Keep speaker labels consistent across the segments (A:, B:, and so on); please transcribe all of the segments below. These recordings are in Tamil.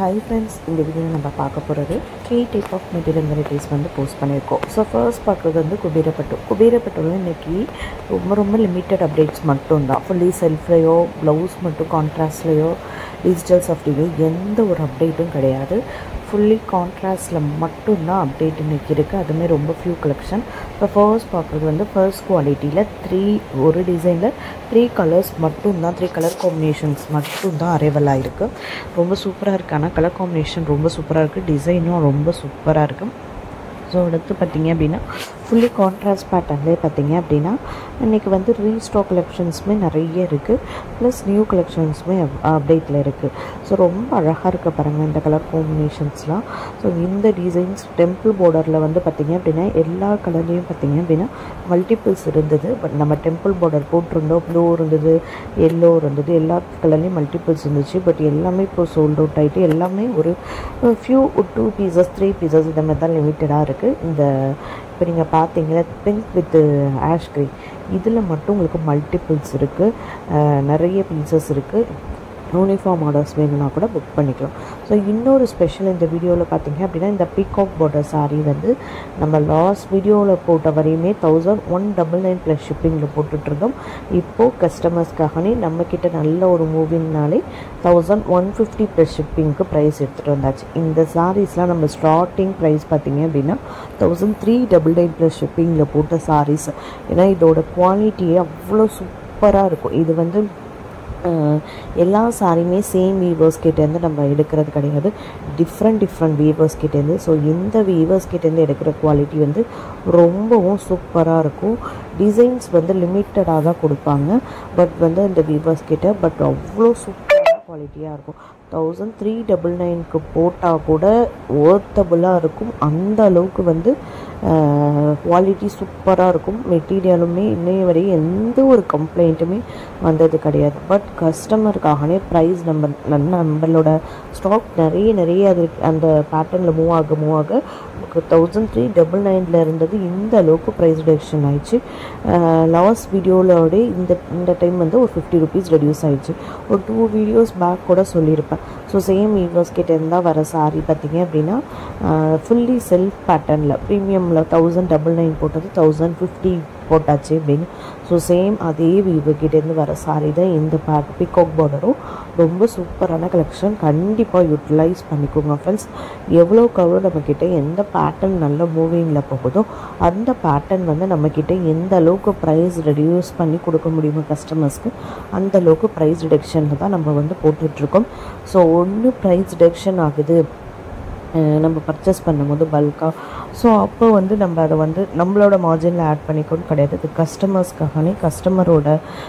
A: ஹாய் ஃப்ரெண்ட்ஸ் இந்த வீடியோவில் நம்ம பார்க்க போகிறது three type of material varieties வந்து போஸ்ட் பண்ணியிருக்கோம் ஸோ ஃபர்ஸ்ட் பார்க்குறது வந்து குபீரப்பட்டு குபீரப்பட்டுல இன்றைக்கி ரொம்ப ரொம்ப லிமிட்டட் அப்டேட்ஸ் மட்டும்தான் ஃபுல்லி செல்ஃப்லேயோ ப்ளவுஸ் மட்டும் கான்ட்ராஸ்ட்லேயோ டிஜிட்டல் சாஃப்ட்வேயோ எந்த ஒரு அப்டேட்டும் கிடையாது ஃபுல்லி கான்ட்ராஸ்டில் மட்டும்தான் அப்டேட் இன்றைக்கி இருக்குது அதுவுமே ரொம்ப ஃபியூ கலெக்ஷன் இப்போ ஃபர்ஸ்ட் பார்க்குறது வந்து ஃபர்ஸ்ட் குவாலிட்டியில் த்ரீ ஒரு டிசைனில் த்ரீ கலர்ஸ் மட்டும்தான் த்ரீ கலர் காம்பினேஷன்ஸ் மட்டும்தான் அரைவல் ஆகிருக்கு ரொம்ப சூப்பராக இருக்குது ஆனால் கலர் காம்பினேஷன் ரொம்ப சூப்பராக இருக்குது டிசைனும் ரொம்ப சூப்பராக இருக்குது ஸோ அடுத்து பார்த்தீங்க அப்படின்னா ஃபுல்லி கான்ட்ராஸ்ட் பேட்டர்ன்லேயே பார்த்தீங்க அப்படின்னா இன்றைக்கி வந்து ரீஸ்டாக் கலெக்ஷன்ஸுமே நிறைய இருக்குது ப்ளஸ் நியூ கலெக்ஷன்ஸுமே அப்டேட்டில் இருக்குது ஸோ ரொம்ப அழகாக இருக்க பாருங்கள் இந்த கலர் காம்பினேஷன்ஸ்லாம் ஸோ இந்த டிசைன்ஸ் டெம்பிள் பார்டரில் வந்து பார்த்திங்க அப்படின்னா எல்லா கலர்லேயும் பார்த்திங்க அப்படின்னா மல்டிபிள்ஸ் இருந்தது பட் நம்ம டெம்பிள் பார்டர் போட்டிருந்தோம் ப்ளூ இருந்தது எல்லோ இருந்தது எல்லா கலர்லேயும் மல்டிபிள்ஸ் இருந்துச்சு பட் எல்லாமே இப்போ சோல்ட் அவுட் ஆகிட்டு எல்லாமே ஒரு few two pieces three pieces இந்த மாதிரி தான் லிமிட்டடாக இருக்குது இந்த இப்போ நீங்கள் பார்த்தீங்கன்னா பிங்க் வித் ஆஷ் க்ரீன் இதில் மட்டும் உங்களுக்கு மல்டிபிள்ஸ் இருக்குது நிறைய பீசஸ் இருக்குது யூனிஃபார்ம் ஆர்டர்ஸ் வேணும்னா கூட புக் பண்ணிக்கலாம் ஸோ இன்னொரு ஸ்பெஷல் இந்த வீடியோவில் பார்த்தீங்க அப்படின்னா இந்த பீகாக் பார்டர் சாரீ வந்து நம்ம லாஸ்ட் வீடியோவில் போட்ட வரையுமே thousand one double nine plus ஷிப்பிங்கில் போட்டுட்ருந்தோம் இப்போது கஸ்டமர்ஸ்க்காகவே நம்மக்கிட்ட நல்ல ஒரு மூவிங்னாலே தௌசண்ட் ஒன் ஃபிஃப்டி ப்ளஸ் ஷிப்பிங்க்கு ப்ரைஸ் எடுத்துகிட்டு வந்தாச்சு இந்த சாரீஸ்லாம் நம்ம ஸ்டார்டிங் ப்ரைஸ் பார்த்தீங்க அப்படின்னா thousand three double nine plus ஷிப்பிங்கில் போட்ட சாரீஸ் ஏன்னா இதோட குவாலிட்டியே அவ்வளோ சூப்பராக இருக்கும் இது வந்து எல்லா சாரியுமே சேம் வீவர்ஸ் கிட்டேருந்து நம்ம எடுக்கிறது கிடையாது டிஃப்ரெண்ட் டிஃப்ரெண்ட் வீவர்ஸ் கிட்டேருந்து ஸோ இந்த வீவர்ஸ் கிட்டேருந்து எடுக்கிற குவாலிட்டி வந்து ரொம்பவும் சூப்பராக இருக்கும் டிசைன்ஸ் வந்து லிமிட்டடாக தான் கொடுப்பாங்க பட் வந்து இந்த வீவர்ஸ் கிட்ட பட் அவ்வளோ சூப்பரான குவாலிட்டியாக இருக்கும் தௌசண்ட் த்ரீ டபுள் நைனுக்கு போட்டால் கூட ஒர்த்தபுளாக இருக்கும் அந்த அளவுக்கு வந்து குவாலிட்டி சூப்பராக இருக்கும் மெட்டீரியலுமே இன்னைய வரை எந்த ஒரு கம்ப்ளைண்ட்டுமே வந்தது கிடையாது பட் கஸ்டமருக்காகவே ப்ரைஸ் நம்ம நம்மளோட ஸ்டாக் நிறைய நிறைய அது அந்த பேட்டர்னில் மூவ் ஆக மூவ் ஆக தௌசண்ட் த்ரீ டபுள் நைனில் இருந்தது இந்த அளவுக்கு ப்ரைஸ் ரிடக்ஷன் ஆயிடுச்சு லாஸ்ட் வீடியோவோட இந்த இந்த டைம் வந்து ஒரு ஃபிஃப்டி ருபீஸ் ரெடியூஸ் ஆயிடுச்சு ஒரு டூ வீடியோஸ் பேக் கூட சொல்லியிருப்பேன் ஸோ சேம் வீவர்ஸ் கிட்ட இருந்தால் வர சாரி பார்த்தீங்க அப்படின்னா ஃபுல்லி செல்ஃப் பேட்டர்னில் ப்ரீமியமில் தௌசண்ட் டபுள் நைன் போட்டது தௌசண்ட் ஃபிஃப்டி போட்டாச்சு அப்படின்னு ஸோ சேம் அதே வீவர்கிட்டேருந்து வர சாரி தான் இந்த பேக் பிகாக் பார்டரும் ரொம்ப சூப்பரான கலெக்ஷன் கண்டிப்பாக யூட்டிலைஸ் பண்ணிக்கோங்க ஃப்ரெண்ட்ஸ் எவ்வளோ கவர் நம்மக்கிட்ட எந்த பேட்டர்ன் நல்ல மூவிங்கில் போகுதோ அந்த பேட்டர்ன் வந்து நம்மக்கிட்ட எந்த அளவுக்கு ப்ரைஸ் ரெடியூஸ் பண்ணி கொடுக்க முடியுமோ கஸ்டமர்ஸ்க்கு அந்த அளவுக்கு ப்ரைஸ் ரிடக்ஷனில் தான் நம்ம வந்து போட்டுட்ருக்கோம் ஸோ ஒன்று ப்ரைஸ் ரிடக்ஷன் ஆகுது நம்ம பர்ச்சேஸ் பண்ணும்போது பல்காக ஸோ அப்போ வந்து நம்ம அதை வந்து நம்மளோட மார்ஜினில் ஆட் பண்ணிக்கணும் கிடையாது இது கஸ்டமர்ஸ்க்காகவே கஸ்டமரோட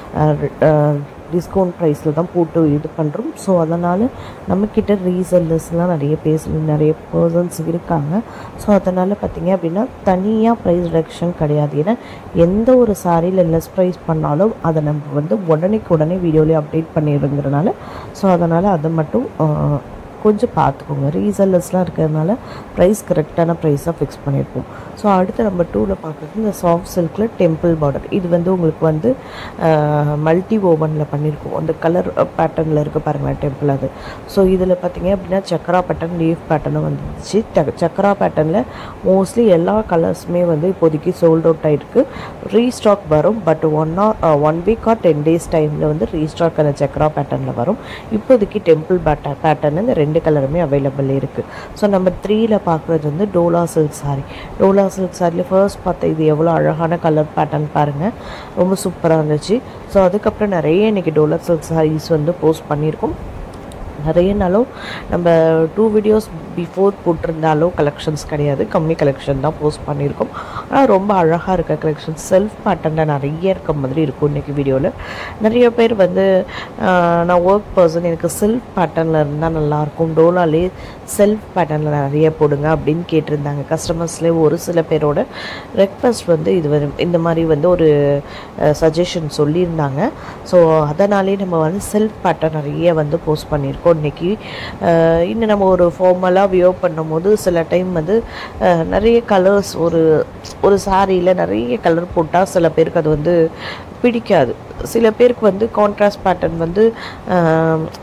A: டிஸ்கவுண்ட் ப்ரைஸில் தான் போட்டு இது பண்ணுறோம் ஸோ அதனால் நம்மக்கிட்ட ரீசெல்லர்ஸ்லாம் நிறைய பேஸ் நிறைய பர்சன்ஸ் இருக்காங்க ஸோ அதனால் பார்த்திங்க அப்படின்னா தனியாக ப்ரைஸ் ரிடக்ஷன் கிடையாது ஏன்னா எந்த ஒரு சாரியில் லெஸ் ப்ரைஸ் பண்ணாலும் அதை நம்ம வந்து உடனேக்கு உடனே வீடியோலேயே அப்டேட் பண்ணிடுங்கிறனால ஸோ அதனால் அதை மட்டும் கொஞ்சம் பார்த்துக்கோங்க ரீசெல்லர்ஸ்லாம் இருக்கிறதுனால ப்ரைஸ் கரெக்டான ப்ரைஸாக ஃபிக்ஸ் பண்ணியிருப்போம் ஸோ அடுத்து நம்ம டூவில் பார்க்குறது இந்த சாஃப்ட் சில்கில் டெம்பிள் பார்டர் இது வந்து உங்களுக்கு வந்து மல்டி ஓவனில் பண்ணியிருக்கோம் அந்த கலர் பேட்டர்னில் இருக்க பாருங்களேன் டெம்பிள் அது ஸோ இதில் பார்த்தீங்க அப்படின்னா சக்கரா பேட்டர்ன் லீஃப் பேட்டர்னும் வந்துச்சு சக்கரா பேட்டர்னில் மோஸ்ட்லி எல்லா கலர்ஸுமே வந்து இப்போதைக்கு சோல்ட் அவுட் ஆகிருக்கு ரீஸ்டாக் வரும் but one or one week or ten days டைமில் வந்து ரீஸ்டாக் அந்த சக்கரா பேட்டர்னில் வரும் இப்போதைக்கு டெம்பிள் பேட்டர் பேட்டர்ன் இந்த ரெண்டு கலருமே அவைலபிள் இருக்குது ஸோ நம்பர் த்ரீயில் பார்க்குறது வந்து டோலா சில்க் சாரி டோலா சில்க் சாரியில் ஃபர்ஸ்ட் பார்த்த இது எவ்வளோ அழகான கலர் பேட்டர்ன் பாருங்கள் ரொம்ப சூப்பராக இருந்துச்சு ஸோ அதுக்கப்புறம் நிறைய இன்றைக்கி டோலா சில்க் சாரீஸ் வந்து போஸ்ட் பண்ணியிருக்கோம் நிறையனாலும் நம்ம டூ வீடியோஸ் பிஃபோர் போட்டிருந்தாலும் கலெக்ஷன்ஸ் கிடையாது கம்மி கலெக்ஷன் தான் போஸ்ட் பண்ணியிருக்கோம் ஆனால் ரொம்ப அழகாக இருக்க கலெக்ஷன் செல்ஃப் பேட்டர்னில் நிறைய இருக்க மாதிரி இருக்கும் இன்றைக்கி வீடியோவில் நிறைய பேர் வந்து நான் ஒர்க் பர்சன் எனக்கு செல்ஃப் பேட்டர்னில் இருந்தால் நல்லாயிருக்கும் டோலாலே செல்ஃப் பேட்டர்னில் நிறைய போடுங்க அப்படின்னு கேட்டிருந்தாங்க கஸ்டமர்ஸ்லேயே ஒரு சில பேரோட ரெக்வஸ்ட் வந்து இது வந்து இந்த மாதிரி வந்து ஒரு சஜஷன் சொல்லியிருந்தாங்க ஸோ அதனாலே நம்ம வந்து செல்ஃப் பேட்டர்ன் நிறைய வந்து போஸ்ட் பண்ணியிருக்கோம் இன்றைக்கி இன்னும் நம்ம ஒரு ஃபார்மலாக வியோ பண்ணும்போது சில டைம் வந்து நிறைய கலர்ஸ் ஒரு ஒரு சாரியில் நிறைய கலர் போட்டால் சில பேருக்கு அது வந்து பிடிக்காது சில பேருக்கு வந்து கான்ட்ராஸ்ட் பேட்டர்ன் வந்து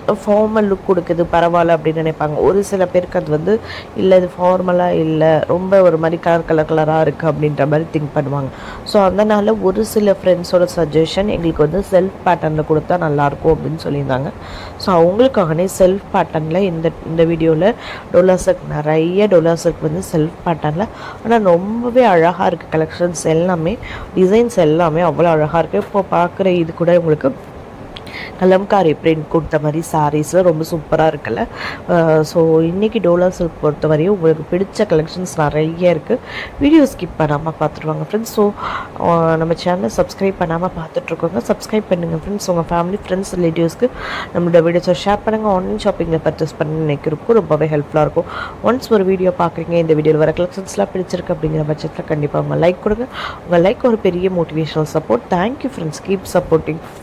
A: ஃபார்மல் லுக் கொடுக்குது பரவாயில்ல அப்படின்னு நினைப்பாங்க ஒரு சில பேருக்கு அது வந்து இல்லை இது ஃபார்மலாக இல்லை ரொம்ப ஒரு மாதிரி கலர் கலர் கலராக இருக்குது அப்படின்ற மாதிரி திங்க் பண்ணுவாங்க ஸோ அதனால் ஒரு சில ஃப்ரெண்ட்ஸோட சஜஷன் எங்களுக்கு வந்து செல்ஃப் பேட்டர்னில் கொடுத்தா நல்லாயிருக்கும் அப்படின்னு சொல்லியிருந்தாங்க ஸோ அவங்களுக்காகனே செல்ஃப் பேட்டர்னில் இந்த இந்த வீடியோவில் டொலாசக் நிறைய டொலாசக் வந்து செல்ஃப் பேட்டர்னில் ஆனால் ரொம்பவே அழகாக இருக்குது கலெக்ஷன்ஸ் எல்லாமே டிசைன்ஸ் எல்லாமே அவ்வளோ அழகாக இருக்குது இப்போ பார்க்குற இது கூட உங்களுக்கு கலம்காரி பிரிண்ட் கொடுத்த மாதிரி சாரீஸில் ரொம்ப சூப்பராக இருக்குல்ல ஸோ இன்றைக்கி டோலா சில்க் பொறுத்த வரையும் உங்களுக்கு பிடிச்ச கலெக்ஷன்ஸ் நிறைய இருக்குது வீடியோ ஸ்கிப் பண்ணாமல் பார்த்துருவாங்க ஃப்ரெண்ட்ஸ் ஸோ நம்ம சேனலை சப்ஸ்கிரைப் பண்ணாமல் பார்த்துட்ருக்கோங்க சப்ஸ்கிரைப் பண்ணுங்கள் ஃப்ரெண்ட்ஸ் உங்கள் ஃபேமிலி ஃப்ரெண்ட்ஸ் ரிலேட்டிவ்ஸ்க்கு நம்மளோட வீடியோஸை ஷேர் பண்ணுங்கள் ஆன்லைன் ஷாப்பிங்கில் பர்ச்சேஸ் பண்ணி நினைக்கிறதுக்கும் ரொம்பவே ஹெல்ப்ஃபுல்லாக இருக்கும் ஒன்ஸ் ஒரு வீடியோ பார்க்குறீங்க இந்த வீடியோவில் வர கலெக்ஷன்ஸ்லாம் பிடிச்சிருக்கு அப்படிங்கிற பட்சத்தில் கண்டிப்பாக உங்கள் லைக் கொடுங்க உங்கள் லைக் ஒரு பெரிய motivational support thank you friends keep supporting